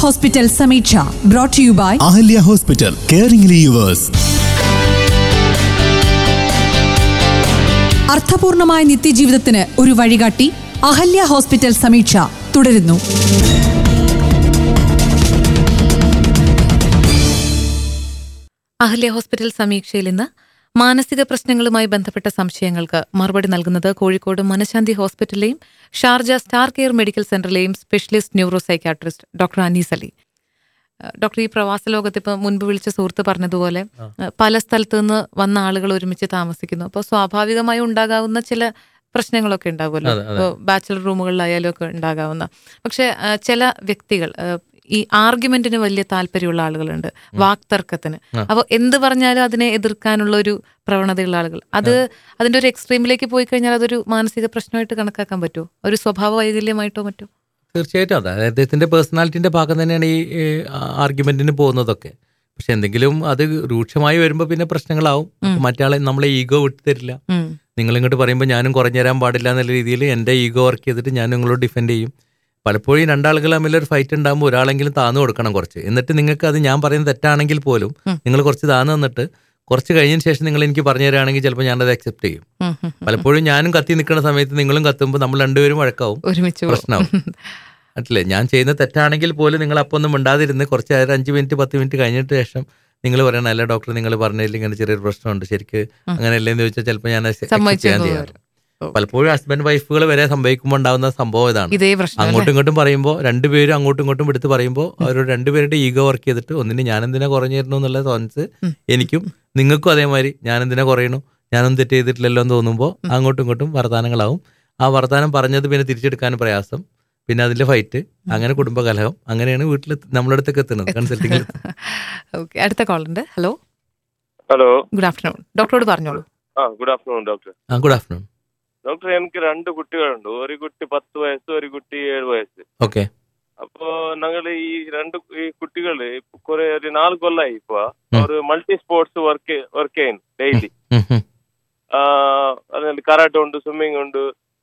Hospital Sameeksha brought you by Ahalya hospital caring yours അർത്ഥപൂർണമായ നിത്യജീവിതത്തിന് ഒരു വഴികാട്ടി അഹല്യ ഹോസ്പിറ്റൽ സമീക്ഷ തുടരുന്നു അഹല്യ ഹോസ്പിറ്റൽ സമീക്ഷയിൽ ഇന്ന് മാനസിക പ്രശ്നങ്ങളുമായി ബന്ധപ്പെട്ട സംശയങ്ങൾക്ക് മറുപടി നൽകുന്നത് കോഴിക്കോട് മനശാന്തി ഹോസ്പിറ്റലിലെയും ഷാർജ സ്റ്റാർ കെയർ മെഡിക്കൽ സെന്ററിലെയും specialist neuro psychiatrist doctor Anees Ali ഏഹ് ഡോക്ടർ ഈ പ്രവാസ ലോകത്ത് ഇപ്പം മുൻപ് വിളിച്ച സുഹൃത്ത് പറഞ്ഞതുപോലെ ഏഹ് പല സ്ഥലത്തു നിന്ന് വന്ന ആളുകൾ ഒരുമിച്ച് താമസിക്കുന്നു അപ്പോൾ സ്വാഭാവികമായി ഉണ്ടാകാവുന്ന ചില പ്രശ്നങ്ങളൊക്കെ ഉണ്ടാകുമല്ലോ അതെ, അതെ. ഇപ്പോൾ ബാച്ചിലർ റൂമുകളിലായാലും ഒക്കെ ഉണ്ടാകാവുന്ന പക്ഷെ ഏഹ് ചില വ്യക്തികൾ ഏഹ് ഈ ആർഗ്യുമെന്റിന് വലിയ താല്പര്യമുള്ള ആളുകളുണ്ട് വാക്തർക്കത്തിന് അപ്പോൾ എന്ത് പറഞ്ഞാലും അതിനെ എതിർക്കാനുള്ള ഒരു പ്രവണതയുള്ള ആളുകൾ അത് അതിന്റെ ഒരു എക്സ്ട്രീമിലേക്ക് പോയി കഴിഞ്ഞാൽ അതൊരു മാനസിക പ്രശ്നമായിട്ട് കണക്കാക്കാൻ പറ്റുമോ ഒരു സ്വഭാവ വൈകല്യമായിട്ടോ മറ്റോ തീർച്ചയായിട്ടും അതെ അതായത് അദ്ദേഹത്തിന്റെ പേഴ്സണാലിറ്റിന്റെ ഭാഗം തന്നെയാണ് ഈ ആർഗ്യുമെന്റിന് പോകുന്നതൊക്കെ പക്ഷെ എന്തെങ്കിലും അത് രൂക്ഷമായി വരുമ്പോൾ പിന്നെ പ്രശ്നങ്ങളാവും അപ്പൊ മറ്റാളെ നമ്മളെ ഈഗോ വിട്ടു തരില്ല ഉം. നിങ്ങൾ ഇങ്ങോട്ട് പറയുമ്പോൾ ഞാനും കുറഞ്ഞു തരാൻ പാടില്ല എന്നുള്ള രീതിയിൽ എൻ്റെ ഈഗോ വർക്ക് ചെയ്തിട്ട് ഞാൻ നിങ്ങളോട് ഡിഫെൻഡ് ചെയ്യും പലപ്പോഴും ഈ രണ്ടാളുകൾ തമ്മിൽ ഒരു ഫൈറ്റ് ഉണ്ടാകുമ്പോൾ ഒരാളെങ്കിലും താന്നു കൊടുക്കണം കുറച്ച് എന്നിട്ട് നിങ്ങൾക്ക് അത് ഞാൻ പറയുന്നത് തെറ്റാണെങ്കിൽ പോലും നിങ്ങൾ കുറച്ച് താന്നു തന്നിട്ട് കുറച്ച് കഴിഞ്ഞതിന് ശേഷം നിങ്ങൾ എനിക്ക് പറഞ്ഞു തരാണെങ്കിൽ ചിലപ്പോൾ ഞാനത് അക്സെപ്റ്റ് ചെയ്യും ഉം, ഉം, ഉം. പലപ്പോഴും ഞാനും കത്തി നിൽക്കുന്ന സമയത്ത് നിങ്ങളും കത്തുമ്പോൾ നമ്മൾ രണ്ടുപേരും വഴക്കാവും ഒരുമിച്ച് പോകും. പ്രശ്നമാവും അല്ലേ ഞാൻ ചെയ്യുന്ന തെറ്റാണെങ്കിൽ പോലും നിങ്ങൾ അപ്പോൾ ഒന്നും മിണ്ടാതിരുന്ന് കുറച്ച് നേരം അഞ്ച് മിനിറ്റ് പത്ത് മിനിറ്റ് കഴിഞ്ഞിട്ട് ശേഷം നിങ്ങൾ പറയണം അല്ല ഡോക്ടർ നിങ്ങൾ പറഞ്ഞതിൽ ഇങ്ങനെ ചെറിയൊരു പ്രശ്നമുണ്ട് ശരിക്ക് അങ്ങനെയല്ലേന്ന് ചോദിച്ചാൽ ചിലപ്പോൾ ഞാൻ accept സമ്മതിച്ചു ചെയ്യാൻ എന്ന് ചെയ്യാറ് വരും. ഓ. പലപ്പോഴും ഹസ്ബൻഡ് വൈഫുകൾ വരെ സംഭവിക്കുമ്പോൾ ഉണ്ടാവുന്ന സംഭവം ഇതാണ് ഇതേ പ്രശ്നം അങ്ങോട്ടും ഇങ്ങോട്ടും പറയുമ്പോൾ രണ്ടുപേരും അങ്ങോട്ടും ഇങ്ങോട്ടും എടുത്ത് പറയുമ്പോൾ അവരോട് രണ്ടുപേരുടെ ഈഗോ വർക്ക് ചെയ്തിട്ട് ഒന്നിന് ഞാൻ എന്തിനാ കുറഞ്ഞു തരണു എന്നുള്ള തോന്നസ് എനിക്കും നിങ്ങൾക്കും അതേമാതിരി ഞാൻ എന്തിനാ കുറയണു ഞാനൊന്നും തെറ്റ് ചെയ്തിട്ടില്ലല്ലോ എന്ന് തോന്നുമ്പോൾ അങ്ങോട്ടും ഇങ്ങോട്ടും വർത്തമാനങ്ങളാവും ആ വർത്തമാനം പറഞ്ഞത് പിന്നെ തിരിച്ചെടുക്കാൻ പ്രയാസം പിന്നെ അതിന്റെ ഫൈറ്റ് അങ്ങനെ കുടുംബകലഹം അങ്ങനെയാണ് വീട്ടിൽ നമ്മുടെ അടുത്തേക്ക് എത്തുന്നത് കൺസൾട്ടിങ്ങിൽ ഓക്കെ അടുത്ത കോൾ ഉണ്ട് ഹലോ ഹലോ ഗുഡ് ആഫ്റ്റർനൂൺ ഡോക്ടറോട് പറഞ്ഞോളൂ ആ ഗുഡ് ആഫ്റ്റർനൂൺ ഡോക്ടർ ആ ഗുഡ് ആഫ്റ്റർനൂൺ ഡോക്ടർ എനിക്ക് രണ്ട് കുട്ടികളുണ്ട് ഒരു കുട്ടി പത്ത് വയസ്സ് ഒരു കുട്ടി ഏഴ് വയസ്സ് ഓക്കെ അപ്പോ ഞങ്ങൾ ഈ രണ്ട് ഈ കുട്ടികള് ഇപ്പൊ കുറെ ഒരു നാല് കൊല്ലായി ഇപ്പൊ ഒരു മൾട്ടി സ്പോർട്സ് വർക്ക് വർക്ക് ചെയ്യുന്നു ഡെയിലി അതിನಲ್ಲಿ കരാട്ടെ ഉണ്ട് സ്വിമ്മിങ് ഉണ്ട്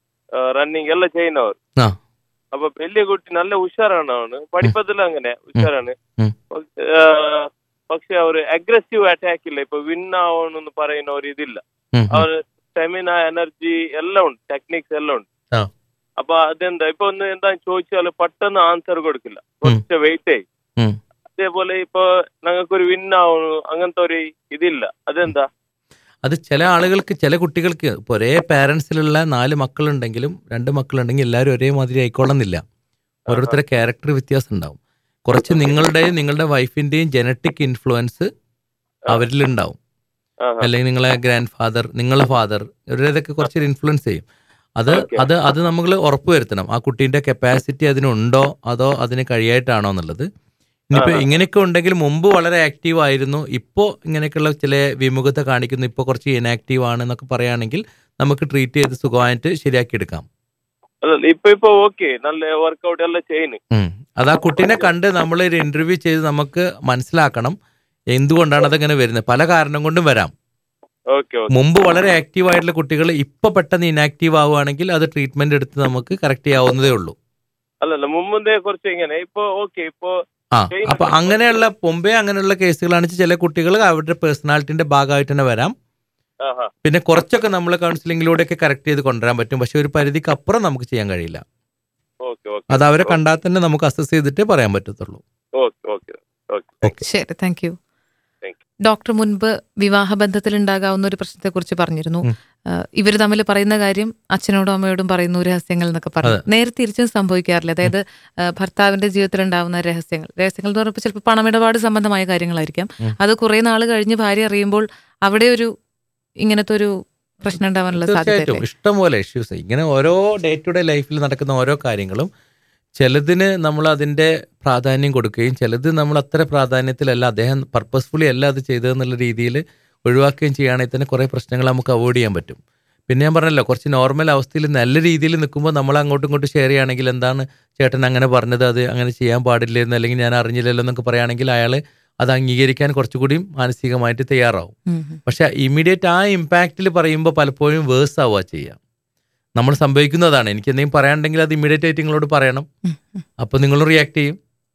റണ്ണിങ് എല്ലാം ചെയ്യുന്നവർ ആ അപ്പൊ വലിയ കുട്ടി നല്ല ഉഷാറാണ് അവന് പഠിപ്പത്തിലും അങ്ങനെ ഉഷാറാണ് ഉം. ആ, പക്ഷെ അവര് അഗ്രസീവ് അറ്റാക്ക് ഇല്ല ഇപ്പൊ വിൻ ആവണമെന്ന് പറയുന്ന ഒരു ഇതില്ല ഉം, ഉം. അവര് സ്റ്റെമിന എനർജി എല്ലാം ഉണ്ട് ടെക്നിക്സ് എല്ലാം ഉണ്ട് ആ. അപ്പൊ അതെന്താ ഇപ്പൊ ഒന്ന് എന്താ ചോദിച്ചാൽ പെട്ടെന്ന് ആൻസർ കൊടുക്കില്ല കുറച്ച് വെയിറ്റ് ആയി ഉം. അതേപോലെ ഇപ്പൊ ഞങ്ങൾക്കൊരു വിൻ ആവണു അങ്ങനത്തെ ഒരു ഇതില്ല അതെന്താ അത് ചില ആളുകൾക്ക് ചില കുട്ടികൾക്ക് ഇപ്പോൾ ഒരേ പാരൻസിലുള്ള നാല് മക്കളുണ്ടെങ്കിലും രണ്ട് മക്കളുണ്ടെങ്കിൽ എല്ലാവരും ഒരേമാതിരി ആയിക്കൊള്ളുന്നില്ല ഓരോരുത്തരുടെ ക്യാരക്ടർ വ്യത്യാസം ഉണ്ടാവും കുറച്ച് നിങ്ങളുടെയും നിങ്ങളുടെ വൈഫിന്റെയും ജനറ്റിക് ഇൻഫ്ലുവൻസ് അവരിലുണ്ടാവും ആഹാ. അല്ലെങ്കിൽ നിങ്ങളെ ഗ്രാൻഡ് ഫാദർ നിങ്ങളെ ഫാദർ ഇവരുടെതൊക്കെ കുറച്ചൊരു ഇൻഫ്ലുവൻസ് ചെയ്യും അത് Okay. അത് അത് നമ്മൾ ഉറപ്പുവരുത്തണം ആ കുട്ടീൻ്റെ കപ്പാസിറ്റി അതിനുണ്ടോ അതോ അതിന് കഴിയായിട്ടാണോ എന്നുള്ളത് ഇനിയിപ്പോൾ ആഹാ. ഇങ്ങനെയൊക്കെ ഉണ്ടെങ്കിൽ മുമ്പ് വളരെ ആക്റ്റീവ് ആയിരുന്നു ഇപ്പോൾ ഇങ്ങനെയൊക്കെയുള്ള ചില വിമുഖത കാണിക്കുന്നു ഇപ്പോൾ കുറച്ച് ഇനാക്റ്റീവ് ആണ് എന്നൊക്കെ പറയുകയാണെങ്കിൽ നമുക്ക് ട്രീറ്റ് ചെയ്ത് സുഖമായിട്ട് ശരിയാക്കിയെടുക്കാം അതല്ല ഇപ്പൊ ഇപ്പൊ ഓക്കെ നല്ല വർക്കൗട്ട് എല്ലാം ചെയ്യുന്നു ഉം. അത് ആ കുട്ടീനെ കണ്ട് നമ്മൾ ഒരു ഇന്റർവ്യൂ ചെയ്ത് നമുക്ക് മനസ്സിലാക്കണം എന്തുകൊണ്ടാണ് അതങ്ങനെ വരുന്നത് പല കാരണം കൊണ്ടും വരാം ഓക്കെ ഓക്കെ മുമ്പ് വളരെ ആക്റ്റീവ് ആയിട്ടുള്ള കുട്ടികൾ ഇപ്പൊ പെട്ടെന്ന് ഇനാക്റ്റീവ് ആവുകയാണെങ്കിൽ അത് ട്രീറ്റ്മെന്റ് എടുത്ത് നമുക്ക് കറക്റ്റ് ചെയ്യാവുന്നതേ ഉള്ളൂ അല്ലല്ല മുമ്പേ കുറച്ച് ഇങ്ങനെ ഇപ്പൊ ഓക്കെ ഇപ്പൊ ആ ചെയ്യുന്നുണ്ട്. അപ്പൊ അങ്ങനെയുള്ള മുമ്പേ അങ്ങനെയുള്ള കേസുകളാണ് ചില കുട്ടികൾ അവരുടെ പേഴ്സണാലിറ്റിന്റെ ഭാഗമായിട്ട് തന്നെ വരാം ആഹാ പിന്നെ കുറച്ചൊക്കെ നമ്മൾ കൗൺസിലിങ്ങിലൂടെയൊക്കെ കറക്റ്റ് ചെയ്ത് കൊണ്ടുവരാൻ പറ്റും പക്ഷെ ഒരു പരിധിക്ക് അപ്പുറം നമുക്ക് ചെയ്യാൻ കഴിയില്ല ഓക്കെ ഓക്കെ അത് അവരെ കണ്ടാൽ തന്നെ നമുക്ക് അസസ് ചെയ്തിട്ടേ പറയാൻ പറ്റത്തുള്ളൂ ഓക്കെ ഓക്കെ ഓക്കെ ഓക്കെ ശരി താങ്ക് യു Thank ഡോക്ടർ മുൻപ് വിവാഹബന്ധത്തിൽ ഉണ്ടാകാവുന്ന ഒരു പ്രശ്നത്തെക്കുറിച്ച് പറഞ്ഞിരുന്നു ഉം. ഇവർ തമ്മിൽ പറയുന്ന കാര്യം അച്ഛനോടും അമ്മയോടും പറയുന്നു രഹസ്യങ്ങൾ എന്നൊക്കെ പറഞ്ഞു അതെ. നേരെ തിരിച്ചും സംഭവിക്കാറില്ല അതായത് ആ, ഭർത്താവിന്റെ ജീവിതത്തിൽ ഉണ്ടാവുന്ന രഹസ്യങ്ങൾ രഹസ്യങ്ങൾ എന്ന് പറയുമ്പോൾ ചിലപ്പോൾ പണമിടപാട് സംബന്ധമായ കാര്യങ്ങളായിരിക്കാം ഉം. അത് കുറെ നാൾ കഴിഞ്ഞ് ഭാര്യ അറിയുമ്പോൾ അവിടെ ഒരു ഇങ്ങനത്തെ ഒരു പ്രശ്നം ഉണ്ടാവാനുള്ള സാധ്യത തീർച്ചയായിട്ടും ഇഷ്ടംപോലെ ഇഷ്യൂസ് ഇങ്ങനെ ഓരോ ഡേ ടു ഡേ ലൈഫിൽ നടക്കുന്ന ഓരോ കാര്യങ്ങളും ചിലതിന് നമ്മൾ അതിൻ്റെ പ്രാധാന്യം കൊടുക്കുകയും ചിലത് നമ്മൾ അത്ര പ്രാധാന്യത്തിലല്ല അദ്ദേഹം പർപ്പസ്ഫുള്ളി അല്ല അത് ചെയ്തതെന്നുള്ള രീതിയിൽ ഒഴിവാക്കുകയും ചെയ്യുകയാണെങ്കിൽ തന്നെ കുറേ പ്രശ്നങ്ങൾ നമുക്ക് അവോയ്ഡ് ചെയ്യാൻ പറ്റും പിന്നെ ഞാൻ പറഞ്ഞല്ലോ കുറച്ച് നോർമൽ അവസ്ഥയിൽ നല്ല രീതിയിൽ നിൽക്കുമ്പോൾ നമ്മൾ അങ്ങോട്ടും ഇങ്ങോട്ടും ഷെയർ ചെയ്യുകയാണെങ്കിൽ എന്താണ് ചേട്ടൻ അങ്ങനെ പറഞ്ഞത് അത് അങ്ങനെ ചെയ്യാൻ പാടില്ലായിരുന്നു അല്ലെങ്കിൽ ഞാൻ അറിഞ്ഞില്ലല്ലോ എന്നൊക്കെ പറയുകയാണെങ്കിൽ അയാൾ അത് അംഗീകരിക്കാൻ കുറച്ചുകൂടിയും മാനസികമായിട്ട് തയ്യാറാവും ഉം, ഉം. പക്ഷെ ഇമ്മീഡിയറ്റ് ആ ഇമ്പാക്റ്റിൽ പറയുമ്പോൾ പലപ്പോഴും വേഴ്സ് ആവുക ചെയ്യുക നമ്മൾ സംഭവിക്കുന്നതാണ് എനിക്ക് എന്തെങ്കിലും പറയാനുണ്ടെങ്കിൽ അത് ഇമ്മീഡിയറ്റ് ആയിട്ട് നിങ്ങളോട് പറയണം ഉം, ഉം. അപ്പോൾ നിങ്ങൾ റിയാക്ട് ചെയ്യും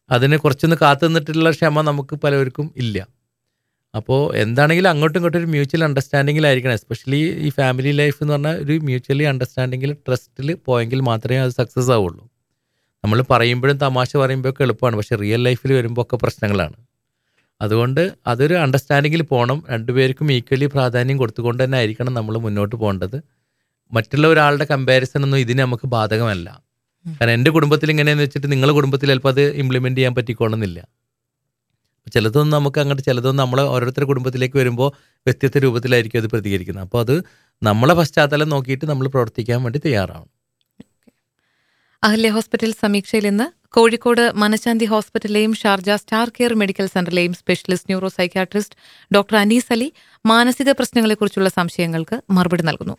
അതിന് കുറച്ചൊന്ന് കാത്തു നിന്നിട്ടുള്ള ക്ഷമ നമുക്ക് പലവർക്കും ഇല്ല അപ്പോൾ എന്താണെങ്കിലും അങ്ങോട്ടും ഇങ്ങോട്ടും ഒരു മ്യൂച്വൽ അണ്ടർസ്റ്റാൻഡിങ്ങിലായിരിക്കണം എസ്പെഷ്യലി ഈ ഫാമിലി ലൈഫ് എന്ന് പറഞ്ഞാൽ ഒരു മ്യൂച്വലി അണ്ടർസ്റ്റാൻഡിങ്ങിൽ ട്രസ്റ്റിൽ പോയെങ്കിൽ മാത്രമേ അത് സക്സസ് ആവുള്ളൂ നമ്മൾ പറയുമ്പോഴും തമാശ പറയുമ്പോഴൊക്കെ എളുപ്പമാണ് പക്ഷേ റിയൽ ലൈഫിൽ വരുമ്പോൾ ഒക്കെ പ്രശ്നങ്ങളാണ് അതുകൊണ്ട് അതൊരു അണ്ടർസ്റ്റാൻഡിങ്ങിൽ പോകണം രണ്ടുപേർക്കും ഈക്വലി പ്രാധാന്യം കൊടുത്തുകൊണ്ട് തന്നെ ആയിരിക്കണം നമ്മൾ മുന്നോട്ട് പോകേണ്ടത് മറ്റുള്ള ഒരാളുടെ കമ്പാരിസൺ ഒന്നും ഇതിന് നമുക്ക് ബാധകമല്ല കാരണം എൻ്റെ കുടുംബത്തിൽ ഇങ്ങനെയെന്ന് വെച്ചിട്ട് നിങ്ങളുടെ കുടുംബത്തിൽ ചിലപ്പോൾ അത് ഇംപ്ലിമെൻറ്റ് ചെയ്യാൻ പറ്റിക്കോണമെന്നില്ല ചിലതൊന്നും നമുക്ക് അങ്ങോട്ട് ചിലതൊന്നും നമ്മൾ ഓരോരുത്തരുടെ കുടുംബത്തിലേക്ക് വരുമ്പോൾ വ്യത്യസ്ത രൂപത്തിലായിരിക്കും അത് പ്രതികരിക്കുന്നത് അപ്പോൾ അത് നമ്മളെ പശ്ചാത്തലം നോക്കിയിട്ട് നമ്മൾ പ്രവർത്തിക്കാൻ വേണ്ടി തയ്യാറാവണം അഹല്യ ഹോസ്പിറ്റൽ സമീക്ഷയിൽ ഇന്ന് കോഴിക്കോട് മനശാന്തി ഹോസ്പിറ്റലിലെയും ഷാർജ സ്റ്റാർ കെയർ മെഡിക്കൽ സെന്ററിലെയും specialist neuro psychiatrist doctor Anees Ali മാനസിക പ്രശ്നങ്ങളെക്കുറിച്ചുള്ള സംശയങ്ങൾക്ക് മറുപടി നൽകുന്നു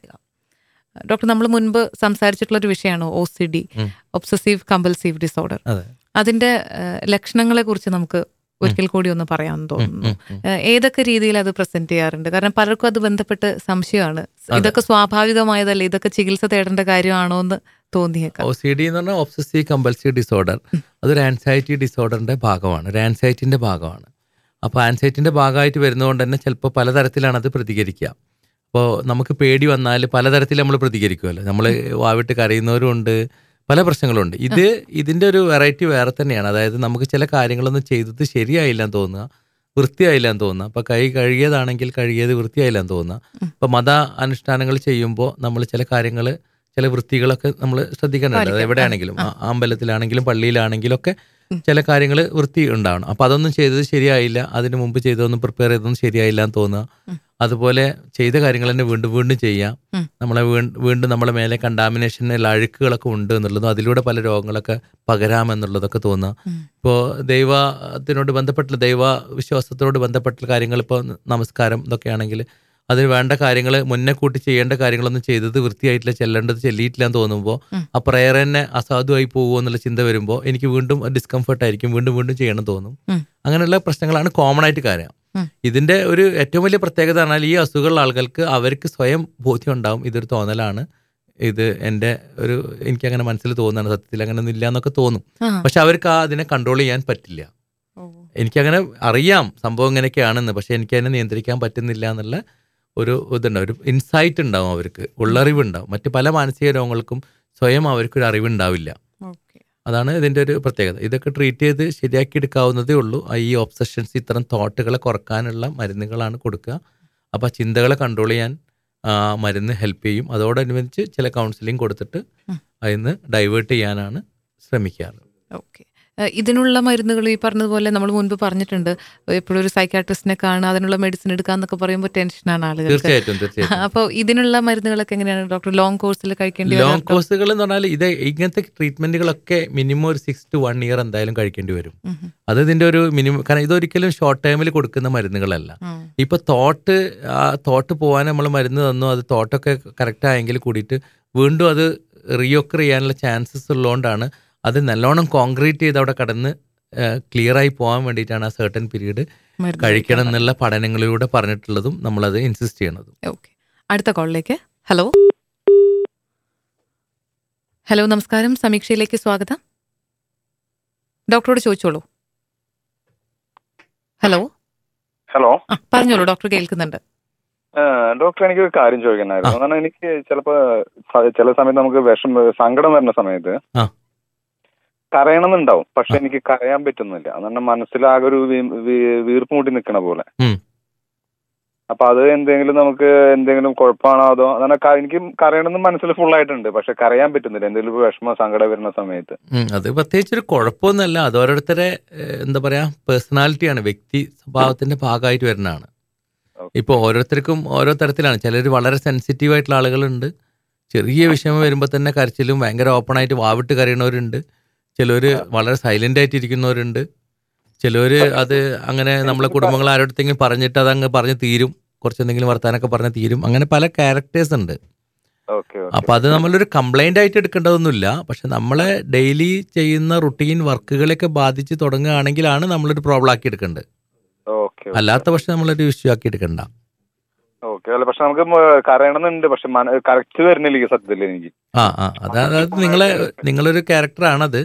ഡോക്ടർ നമ്മൾ മുൻപ് സംസാരിച്ചിട്ടുള്ള ഒരു വിഷയമാണ് ഒ സി ഡി ഉം. ഒബ്സസീവ് കമ്പൽസീവ് ഡിസോർഡർ അതെ അതിന്റെ ലക്ഷണങ്ങളെ കുറിച്ച് നമുക്ക് ഒരിക്കൽ കൂടി ഒന്ന് പറയാമെന്ന് തോന്നുന്നു ഉം, ഉം. ഏഹ് ഏതൊക്കെ രീതിയിൽ അത് പ്രസന്റ് ചെയ്യാറുണ്ട് കാരണം പലർക്കും അത് ബന്ധപ്പെട്ട് സംശയമാണ് ഇതൊക്കെ സ്വാഭാവികമായതല്ലേ ഇതൊക്കെ ചികിത്സ തേടേണ്ട കാര്യമാണോ എന്ന് തോന്നിയേക്കാം ഒ സി ഡി എന്ന് പറഞ്ഞാൽ ഒബ്സസീവ് കമ്പൽസീവ് ഡിസോർഡർ അതൊരു ആൻസൈറ്റി ഡിസോർഡറിന്റെ ഭാഗമാണ് ഒരു ആൻസൈറ്റിന്റെ ഭാഗമാണ് അപ്പോൾ ആൻസൈറ്റിന്റെ ഭാഗമായിട്ട് വരുന്നതുകൊണ്ട് തന്നെ ചിലപ്പോൾ പലതരത്തിലാണ് അത് പ്രതികരിക്കുക അപ്പോൾ നമുക്ക് പേടി വന്നാൽ പലതരത്തിൽ നമ്മൾ പ്രതികരിക്കുമല്ലോ നമ്മൾ വാവിട്ട് കരയുന്നവരും ഉണ്ട് പല പ്രശ്നങ്ങളുണ്ട് ഇത് ഇതിന്റെ ഒരു വെറൈറ്റി വേറെ തന്നെയാണ് അതായത് നമുക്ക് ചില കാര്യങ്ങളൊന്നും ചെയ്തത് ശരിയായില്ല എന്ന് തോന്നുക വൃത്തിയായില്ല എന്ന് തോന്നുക അപ്പോൾ കൈ കഴുകിയതാണെങ്കിൽ കഴുകിയത് വൃത്തിയായില്ല എന്ന് തോന്നുക ഇപ്പോൾ മത അനുഷ്ഠാനങ്ങൾ ചെയ്യുമ്പോൾ നമ്മൾ ചില കാര്യങ്ങൾ ചില വൃത്തികളൊക്കെ നമ്മൾ ശ്രദ്ധിക്കേണ്ടത് അത് പാലിക്കണം. എവിടെയാണെങ്കിലും ആ, അമ്പലത്തിലാണെങ്കിലും പള്ളിയിലാണെങ്കിലും ഒക്കെ ചില കാര്യങ്ങൾ വൃത്തി ഉണ്ടാവണം അപ്പോൾ അതൊന്നും ചെയ്തത് ശരിയായില്ല അതിന് മുമ്പ് ചെയ്തതൊന്നും പ്രിപ്പയർ ചെയ്തതൊന്നും ശരിയായില്ല എന്ന് തോന്നുക അതുപോലെ ചെയ്ത കാര്യങ്ങൾ തന്നെ വീണ്ടും വീണ്ടും ചെയ്യാം ഉം. നമ്മളെ വീ- വീണ്ടും നമ്മളെ മേലെ കണ്ടാമിനേഷൻ അഴുക്കുകളൊക്കെ ഉണ്ട് എന്നുള്ളതും അതിലൂടെ പല രോഗങ്ങളൊക്കെ പകരാമെന്നുള്ളതൊക്കെ തോന്നുക ഉം. ഇപ്പോൾ ദൈവത്തിനോട് ബന്ധപ്പെട്ടുള്ള ദൈവ വിശ്വാസത്തോട് ബന്ധപ്പെട്ടുള്ള കാര്യങ്ങൾ ഇപ്പോൾ നമസ്കാരം ഇതൊക്കെ ആണെങ്കിൽ അതിന് വേണ്ട കാര്യങ്ങൾ മുന്നേ കൂട്ടി ചെയ്യേണ്ട കാര്യങ്ങളൊന്നും ചെയ്തത് വൃത്തിയായിട്ടില്ല ചെല്ലേണ്ടത് ചെല്ലിയിട്ടില്ല എന്ന് തോന്നുമ്പോൾ ഉം. ആ പ്രയർ തന്നെ അസാധുവായി പോകുമോ എന്നുള്ള ചിന്ത വരുമ്പോൾ എനിക്ക് വീണ്ടും ഡിസ്കംഫർട്ട് ആയിരിക്കും വീണ്ടും വീണ്ടും ചെയ്യണം തോന്നും ഉം. അങ്ങനെയുള്ള പ്രശ്നങ്ങളാണ് കോമൺ ആയിട്ട് കാര്യം ഉം. ഇതിന്റെ ഒരു ഏറ്റവും വലിയ പ്രത്യേകത പറഞ്ഞാൽ ഈ അസുഖമുള്ള ആളുകൾക്ക് അവർക്ക് സ്വയം ബോധ്യം ഉണ്ടാവും ഇതൊരു തോന്നലാണ് ഇത് എൻ്റെ ഒരു എനിക്കങ്ങനെ മനസ്സിൽ തോന്നുന്നതാണ് സത്യത്തിൽ അങ്ങനെ ഒന്നും ഇല്ല എന്നൊക്കെ തോന്നും ആ. പക്ഷെ അവർക്ക് ആ അതിനെ കൺട്രോൾ ചെയ്യാൻ പറ്റില്ല എനിക്കങ്ങനെ അറിയാം സംഭവം ഇങ്ങനെയൊക്കെയാണെന്ന് പക്ഷെ എനിക്ക് അതിനെ നിയന്ത്രിക്കാൻ പറ്റുന്നില്ല എന്നുള്ള ഒരു ഇതുണ്ടാവും ഒരു ഇൻസൈറ്റ് ഉണ്ടാവും അവർക്ക് ഉള്ളറിവുണ്ടാവും മറ്റ് പല മാനസിക രോഗങ്ങൾക്കും സ്വയം അവർക്കൊരു അറിവുണ്ടാവില്ല ഓക്കെ അതാണ് ഇതിൻ്റെ ഒരു പ്രത്യേകത ഇതൊക്കെ ട്രീറ്റ് ചെയ്ത് ശരിയാക്കി എടുക്കാവുന്നതേ ഉള്ളൂ ആ ഈ ഓബ്സഷൻസ് ഇത്തരം തോട്ടുകളെ കുറക്കാനുള്ള മരുന്നുകളാണ് കൊടുക്കുക അപ്പോൾ ആ ചിന്തകളെ കൺട്രോൾ ചെയ്യാൻ ആ, മരുന്ന് ഹെൽപ്പ് ചെയ്യും അതോടനുബന്ധിച്ച് ചില കൗൺസിലിംഗ് കൊടുത്തിട്ട് ഉം. അതിന്ന് ഡൈവേർട്ട് ചെയ്യാനാണ് ശ്രമിക്കാറ് ഓക്കെ ഇതിനുള്ള മരുന്നുകൾ ഈ പറഞ്ഞതുപോലെ നമ്മൾ മുൻപ് പറഞ്ഞിട്ടുണ്ട് എപ്പോഴും ഒരു സൈക്കാട്രിസ്റ്റിനെ കാണുക അതിനുള്ള മെഡിസിൻ എടുക്കാന്നൊക്കെ പറയുമ്പോൾ ടെൻഷനാണ് ആളുകൾക്ക് തീർച്ചയായിട്ടും തീർച്ചയായിട്ടും അപ്പോൾ ഇതിനുള്ള മരുന്നുകളൊക്കെ എങ്ങനെയാണ് ഡോക്ടർ ലോങ് കോഴ്സിൽ കഴിക്കേണ്ടി ലോങ് വരാറുണ്ടോ? കോഴ്സുകൾ എന്ന് പറഞ്ഞാൽ ഇത് ഇങ്ങനത്തെ ട്രീറ്റ്മെന്റുകളൊക്കെ മിനിമം ഒരു സിക്സ് ടു വൺ ഇയർ എന്തായാലും കഴിക്കേണ്ടി വരും ഉം, ഉം. അത് ഇതിന്റെ ഒരു മിനിമം കാരണം ഇതൊരിക്കലും ഷോർട്ട് ടൈമിൽ കൊടുക്കുന്ന മരുന്നുകളല്ല ഉം. ഇപ്പൊ തോട്ട് ആ തോട്ട് പോകാൻ നമ്മൾ മരുന്ന് തന്നു അത് തോട്ടൊക്കെ കറക്റ്റ് ആയെങ്കിൽ കൂടിയിട്ട് വീണ്ടും അത് റീഒക്കർ ചെയ്യാനുള്ള ചാൻസസ് ഉള്ളതുകൊണ്ടാണ് അത് നല്ലോണം കോൺക്രീറ്റ് ചെയ്ത് അവിടെ കടന്ന് ക്ലിയർ ആയി പോകാൻ വേണ്ടിയിട്ടാണ് ആ സർട്ടൻ പീരീഡ് മരുന്ന് കഴിക്കണം എന്നുള്ള പഠനങ്ങളിലൂടെ പറഞ്ഞിട്ടുള്ളതും നമ്മളത് ഇൻസിസ്റ്റ് ചെയ്യണതും ഓക്കെ അടുത്ത കോളിലേക്ക് ഹലോ ഹലോ നമസ്കാരം സമീക്ഷയിലേക്ക് സ്വാഗതം ഡോക്ടറോട് ചോദിച്ചോളൂ ഹലോ ഹലോ ആ പറഞ്ഞോളൂ ഡോക്ടർ കേൾക്കുന്നുണ്ട് ഡോക്ടർ എനിക്ക് ഒരു കാര്യം ചോദിക്കണമായിരുന്നു കാരണം എനിക്ക് ചിലപ്പോ സ- ചില സമയത്ത് നമുക്ക് വിഷം സങ്കടം വരുന്ന സമയത്ത് ആ. കരയണമെന്നുണ്ടാവും പക്ഷെ എനിക്ക് കരയാൻ പറ്റുന്നില്ല അതുകൊണ്ട് മനസ്സിലാകെ ഒരു വി- വി- വീർപ്പ് മുട്ടി നിൽക്കണ പോലെ ഉം. അപ്പൊ അത് എന്തെങ്കിലും നമുക്ക് എന്തെങ്കിലും കുഴപ്പമാണോ അതോ അതാണ് ക- എനിക്ക് കരയണമെന്ന് മനസ്സിൽ ഫുൾ ആയിട്ടുണ്ട് പക്ഷെ കരയാൻ പറ്റുന്നില്ല എന്തെങ്കിലും ഒരു വിഷമം സങ്കടം വരുന്ന സമയത്ത് ഉം, അത് പ്രത്യേകിച്ച് ഒരു കുഴപ്പമൊന്നുമല്ല അത് ഓരോരുത്തരെ ഏഹ്, എന്താ പറയാ പേഴ്സണാലിറ്റിയാണ് വ്യക്തി സ്വഭാവത്തിന്റെ ഭാഗമായിട്ട് വരുന്നതാണ് ഇപ്പോൾ ഓരോരുത്തർക്കും ഓരോ തരത്തിലാണ് ചിലർ വളരെ സെൻസിറ്റീവ് ആയിട്ടുള്ള ആളുകളുണ്ട് ചെറിയ വിഷമം വരുമ്പോൾ തന്നെ കരച്ചിലും ഭയങ്കര ഓപ്പൺ ആയിട്ട് വാവിട്ട് കരയണവരുണ്ട് ചിലർ വളരെ സൈലന്റ് ആയിട്ട് ഇരിക്കുന്നവരുണ്ട് ചിലർ അത് അങ്ങനെ നമ്മളെ കുടുംബങ്ങൾ ആരോടത്തെങ്കിലും പറഞ്ഞിട്ട് അതങ്ങ് പറഞ്ഞ് തീരും കുറച്ചെന്തെങ്കിലും വർത്താനൊക്കെ പറഞ്ഞ് തീരും അങ്ങനെ പല ക്യാരക്ടേഴ്സ് ഉണ്ട് ഓക്കെ അപ്പൊ അത് നമ്മളൊരു കംപ്ലൈന്റ് ആയിട്ട് എടുക്കേണ്ടതൊന്നുമില്ല പക്ഷെ നമ്മളെ ഡെയിലി ചെയ്യുന്ന റുട്ടീൻ വർക്കുകളെയൊക്കെ ബാധിച്ച് തുടങ്ങുകയാണെങ്കിലാണ് നമ്മളൊരു പ്രോബ്ലം ആക്കി എടുക്കേണ്ടത് ഓക്കെ അല്ലാത്ത പക്ഷെ നമ്മളൊരു ഇഷ്യൂ ആക്കി എടുക്കണ്ട ഓക്കെ അല്ല പക്ഷെ നമുക്ക് കരയണമെന്നുണ്ട് പക്ഷെ കറക്റ്റ് വരുന്നില്ല ഈ സത്യത്തിൽ എനിക്ക് ആ ആ അതാ- അതായത് നിങ്ങളെ നിങ്ങളൊരു ക്യാരക്ടറാണത്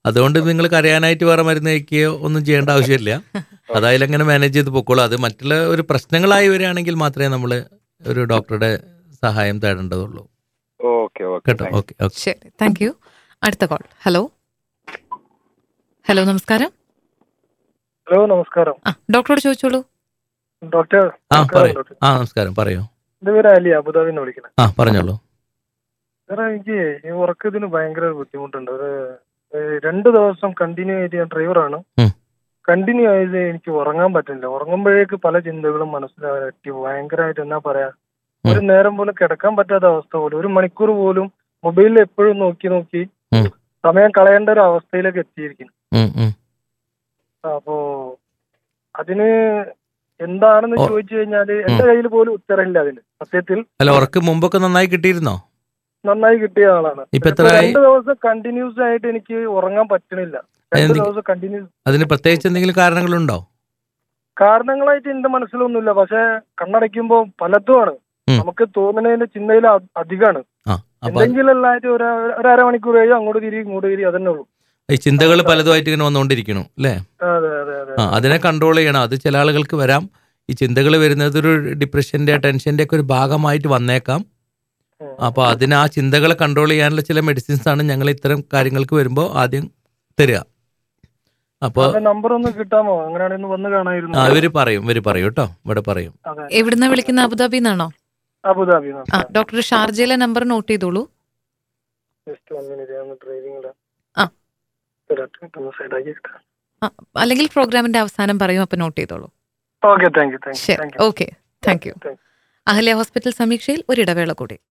അതുകൊണ്ട് നിങ്ങൾ കരയാനായിട്ട് വേറെ മരുന്ന് കഴിക്കുകയോ ഒന്നും ചെയ്യേണ്ട ആവശ്യമില്ല അതായാലും അങ്ങനെ മാനേജ് ചെയ്ത് പൊക്കോളൂ അത് മറ്റുള്ള ഒരു പ്രശ്നങ്ങളായി വരികയാണെങ്കിൽ മാത്രമേ നമ്മൾ ഒരു ഡോക്ടറുടെ സഹായം തേടേണ്ടതുള്ളൂ ഓക്കെ ഓക്കെ കേട്ടോ ഓക്കെ ഓക്കെ ശരി താങ്ക് യു അടുത്ത കോൾ ഹലോ ഹലോ നമസ്കാരം ഹലോ നമസ്കാരം ആ ഡോക്ടറോട് ചോദിച്ചോളൂ ഡോക്ടർ ആ നമസ്കാരം, പറയൂ ഡോക്ടർ. ആ നമസ്കാരം പറയൂ എന്റെ പേര് അലി അബുദാബിന്ന് വിളിക്കുന്നത് ആ പറഞ്ഞോളൂ സാറേ എനിക്ക് ഈ ഉറക്കത്തിന് ഭയങ്കര ബുദ്ധിമുട്ടുണ്ട് ഒരു ഏഹ്, രണ്ട് ദിവസം കണ്ടിന്യൂ ആയിട്ട് ഞാൻ ഡ്രൈവറാണ് ഉം. കണ്ടിന്യൂ ആയത് എനിക്ക് ഉറങ്ങാൻ പറ്റുന്നില്ല ഉറങ്ങുമ്പോഴേക്ക് പല ചിന്തകളും മനസ്സിലാക്കി ഭയങ്കരമായിട്ട് എന്നാ പറയാ ഒരു നേരം പോലും കിടക്കാൻ പറ്റാത്ത അവസ്ഥ പോലും ഒരു മണിക്കൂർ പോലും മൊബൈലിൽ എപ്പോഴും നോക്കി നോക്കി ഉം. സമയം കളയേണ്ട ഒരു അവസ്ഥയിലേക്ക് എത്തിയിരിക്കുന്നു ഉം, ഉം. അപ്പോ അതിന് എന്താണെന്ന് ഓ. ചോദിച്ചു കഴിഞ്ഞാല് എന്റെ കയ്യിൽ പോലും ഉത്തരമില്ല അതിന് സത്യത്തിൽ അല്ല ഉറക്ക് മുമ്പൊക്കെ നന്നായി കിട്ടിയിരുന്നോ നന്നായി കിട്ടിയ ആളാണ് ഇപ്പൊ ഇപ്പൊ എത്രയായി? രണ്ട് ദിവസം കണ്ടിന്യൂസ് ആയിട്ട് എനിക്ക് ഉറങ്ങാൻ പറ്റണില്ല രണ്ട് എന്ത്- ദിവസം കണ്ടിന്യൂസ് അതിന് പ്രത്യേകിച്ച് എന്തെങ്കിലും കാരണങ്ങളുണ്ടോ കാരണങ്ങളായിട്ട് എന്റെ മനസ്സിലൊന്നുമില്ല പക്ഷെ കണ്ണടയ്ക്കുമ്പോ പലതുമാണ് ഉം. നമുക്ക് തോന്നുന്നതിന്റെ ചിന്തയിൽ അ- അധികമാണ് ആ അപ്പൊ എന്തെങ്കിലും എല്ലായിട്ട് ഒരു ഒരു അരമണിക്കൂർ കഴിയും അങ്ങോട്ട് തിരി ഇങ്ങോട്ട് തിരി അതന്നെ ഉള്ളൂ ഈ ചിന്തകൾ പലതുമായിട്ട് ഇങ്ങനെ വന്നുകൊണ്ടിരിക്കണു അല്ലേ അതെ അതെ അതെ ആ അതിനെ കൺട്രോൾ ചെയ്യണം അത് ചില ആളുകൾക്ക് വരാം ഈ ചിന്തകൾ വരുന്നത് ഒരു ഡിപ്രഷന്റെ ടെൻഷന്റെ ഒക്കെ ഒരു ഭാഗമായിട്ട് വന്നേക്കാം ഉം. അപ്പോൾ അതിന് ആ ചിന്തകളെ കൺട്രോൾ ചെയ്യാനുള്ള ചില മെഡിസിൻസ് ആണ് ഞങ്ങൾ ഇത്തരം കാര്യങ്ങൾക്ക് വരുമ്പോൾ ആദ്യം തരിക അപ്പോൾ നമ്പർ ഒന്ന് കിട്ടാമോ അങ്ങനെയാണെങ്കിൽ ഒന്ന് വന്ന് കാണായിരുന്നു ആ ഇവര് പറയും ഇവര് പറയും കേട്ടോ ഇവിടെ പറയും അതെ എവിടുന്ന വിളിക്കുന്ന അബുദാബിന്നാണോ അബുദാബി ആ ഡോക്ടർ ഷാർജയിലെ നമ്പർ നോട്ട് ചെയ്തോളൂ ജസ്റ്റ് വൺ മിനിറ്റ് ഞാൻ ഡ്രൈവിംഗ് ആ. സൈഡാക്കി എടുക്കാം ആ, അല്ലെങ്കിൽ പ്രോഗ്രാമിന്റെ അവസാനം പറയും അപ്പൊ നോട്ട് ചെയ്തോളൂ okay thank you thank you ശരി thank you okay thank you thank you Ahalya hospital സമീക്ഷയിൽ ഒരിടവേള കൂടി